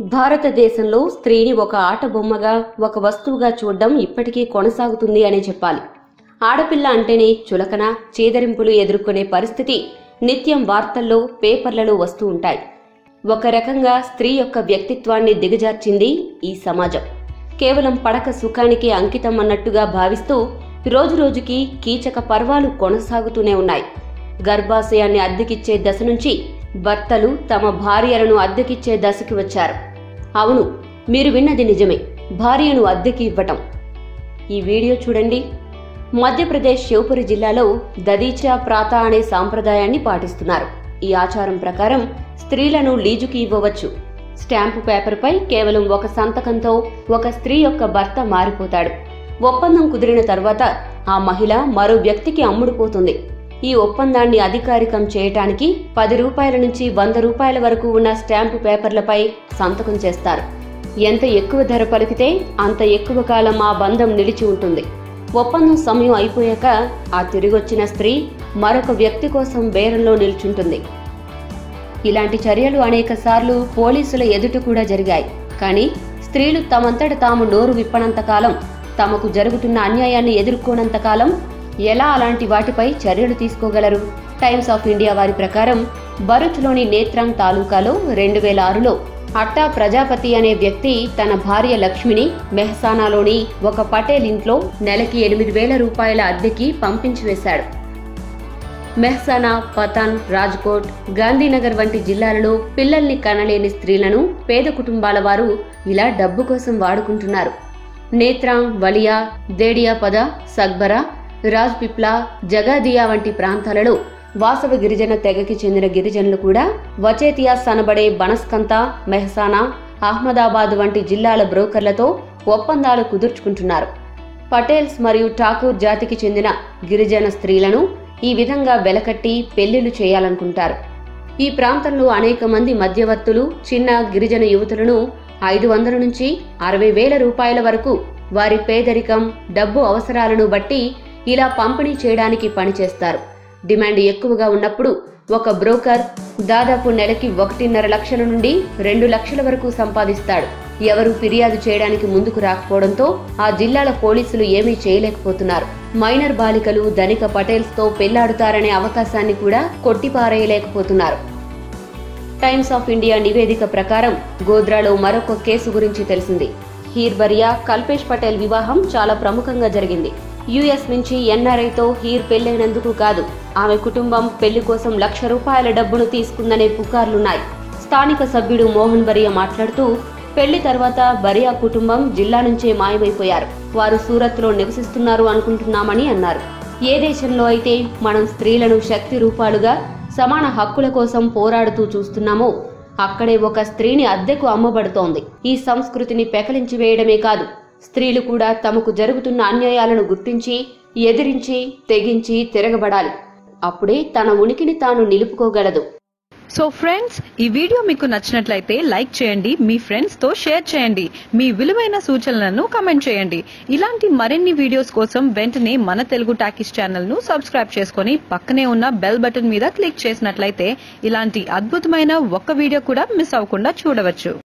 భారతదేశంలో స్త్రీని ఒక ఆట బొమ్మగా ఒక వస్తువుగా చూడడం ఇప్పటికీ కొనసాగుతుంది అనే చెప్పాలి ఆడపిల్ల అంటేనే చులకన చీదరింపులు ఎదుర్కొనే పరిస్థితి నిత్యం వార్తల్లో పేపర్లలో వస్తూ ఉంటాయి ఒక రకంగా స్త్రీ యొక్క వ్యక్తిత్వాన్ని దిగజార్చింది ఈ సమాజం కేవలం పడక సుఖానికి అంకితం అన్నట్టుగా భావిస్తూ రోజురోజుకి కీచక పర్వాలు కొనసాగుతూనే ఉన్నాయి గర్భాశయాన్ని అద్దెకిచ్చే దశ నుంచి భర్తలు తమ భార్యలను అద్దెకిచ్చే దశకి వచ్చారు అవును మీరు విన్నది నిజమే భార్యను అద్దెకి ఇవ్వటం ఈ వీడియో చూడండి మధ్యప్రదేశ్ శివపురి జిల్లాలో దదీచా ప్రాత అనే సాంప్రదాయాన్ని పాటిస్తున్నారు ఈ ఆచారం ప్రకారం స్త్రీలను లీజుకి ఇవ్వవచ్చు స్టాంపు పేపర్పై కేవలం ఒక సంతకంతో ఒక స్త్రీ యొక్క భర్త మారిపోతాడు ఒప్పందం కుదిరిన తర్వాత ఆ మహిళ మరో వ్యక్తికి అమ్ముడుపోతుంది ఈ ఒప్పందాన్ని అధికారికం చేయటానికి పది రూపాయల నుంచి వంద రూపాయల వరకు ఉన్న స్టాంపు పేపర్లపై సంతకం చేస్తారు ఎంత ఎక్కువ ధర పలికితే అంత ఎక్కువ కాలం ఆ బంధం నిలిచి ఉంటుంది ఒప్పందం సమయం అయిపోయాక ఆ తిరిగొచ్చిన స్త్రీ మరొక వ్యక్తి కోసం బేరంలో నిల్చుంటుంది ఇలాంటి చర్యలు అనేక సార్లు పోలీసుల ఎదుట కూడా జరిగాయి కానీ స్త్రీలు తమంతట తాము నోరు విప్పనంత కాలం తమకు జరుగుతున్న అన్యాయాన్ని ఎదుర్కోనంత కాలం ఎలా అలాంటి వాటిపై చర్యలు తీసుకోగలరు టైమ్స్ ఆఫ్ ఇండియా వారి ప్రకారం భరత్లోని నేత్రాంగ్ తాలూకాలో రెండు వేల ఆరులో అట్టా ప్రజాపతి అనే వ్యక్తి తన భార్య లక్ష్మిని మెహసానాలోని ఒక పటేల్ ఇంట్లో నెలకి ఎనిమిది వేల రూపాయల అద్దెకి పంపించి వేశాడు మెహ్సానా పతాన్ రాజ్కోట్ గాంధీనగర్ వంటి జిల్లాలలో పిల్లల్ని కనలేని స్త్రీలను పేద కుటుంబాల వారు ఇలా డబ్బు కోసం వాడుకుంటున్నారు నేత్రాంగ్ వలియా దేడియాపద సగ్బరా రాజ్పిప్లా జగాదియా వంటి ప్రాంతాలలో వాసవ గిరిజన తెగకి చెందిన గిరిజనులు కూడా వచేతియా సనబడే బనస్కంత మెహసానా అహ్మదాబాద్ వంటి జిల్లాల బ్రోకర్లతో ఒప్పందాలు కుదుర్చుకుంటున్నారు పటేల్స్ మరియు ఠాకూర్ జాతికి చెందిన గిరిజన స్త్రీలను ఈ విధంగా వెలకట్టి పెళ్లిళ్లు చేయాలనుకుంటారు ఈ ప్రాంతంలో అనేక మంది మధ్యవర్తులు చిన్న గిరిజన యువతులను ఐదు వందల నుంచి అరవై వేల రూపాయల వరకు వారి పేదరికం డబ్బు అవసరాలను బట్టి ఇలా పంపిణీ చేయడానికి పనిచేస్తారు డిమాండ్ ఎక్కువగా ఉన్నప్పుడు ఒక బ్రోకర్ దాదాపు నెలకి ఒకటిన్నర లక్షల నుండి రెండు లక్షల వరకు సంపాదిస్తాడు ఎవరూ ఫిర్యాదు చేయడానికి ముందుకు రాకపోవడంతో ఆ జిల్లాల పోలీసులు ఏమీ చేయలేకపోతున్నారు మైనర్ బాలికలు ధనిక పటేల్స్ తో పెళ్లాడుతారనే అవకాశాన్ని కూడా కొట్టిపారేయలేకపోతున్నారు టైమ్స్ ఆఫ్ ఇండియా నివేదిక ప్రకారం గోద్రాలో మరొక కేసు గురించి తెలిసింది హీర్బరియా కల్పేష్ పటేల్ వివాహం చాలా ప్రముఖంగా జరిగింది యుఎస్ నుంచి ఎన్ఆర్ఐతో హీర్ పెళ్లైనందుకు కాదు ఆమె కుటుంబం పెళ్లి కోసం లక్ష రూపాయల డబ్బును తీసుకుందనే పుకార్లున్నాయి స్థానిక సభ్యుడు మోహన్ బరియా మాట్లాడుతూ పెళ్లి తర్వాత బరియా కుటుంబం జిల్లా నుంచే మాయమైపోయారు వారు సూరత్లో నివసిస్తున్నారు అనుకుంటున్నామని అన్నారు ఏ దేశంలో అయితే మనం స్త్రీలను శక్తి రూపాలుగా సమాన హక్కుల కోసం పోరాడుతూ చూస్తున్నామో అక్కడే ఒక స్త్రీని అద్దెకు అమ్మబడుతోంది ఈ సంస్కృతిని పెకలించి వేయడమే కాదు స్త్రీలు కూడా తమకు జరుగుతున్న అన్యాయాలను గుర్తించి ఎదిరించి తెగించి తిరగబడాలి అప్పుడే తన ఉనికిని తాను నిలుపుకోగలదు సో ఫ్రెండ్స్ ఈ వీడియో మీకు నచ్చినట్లయితే లైక్ చేయండి మీ ఫ్రెండ్స్ తో షేర్ చేయండి మీ విలువైన సూచనలను కమెంట్ చేయండి ఇలాంటి మరిన్ని వీడియోస్ కోసం వెంటనే మన తెలుగు టాకీస్ ఛానల్ ను సబ్స్క్రైబ్ చేసుకొని పక్కనే ఉన్న బెల్ బటన్ మీద క్లిక్ చేసినట్లయితే ఇలాంటి అద్భుతమైన ఒక్క వీడియో కూడా మిస్ అవ్వకుండా చూడవచ్చు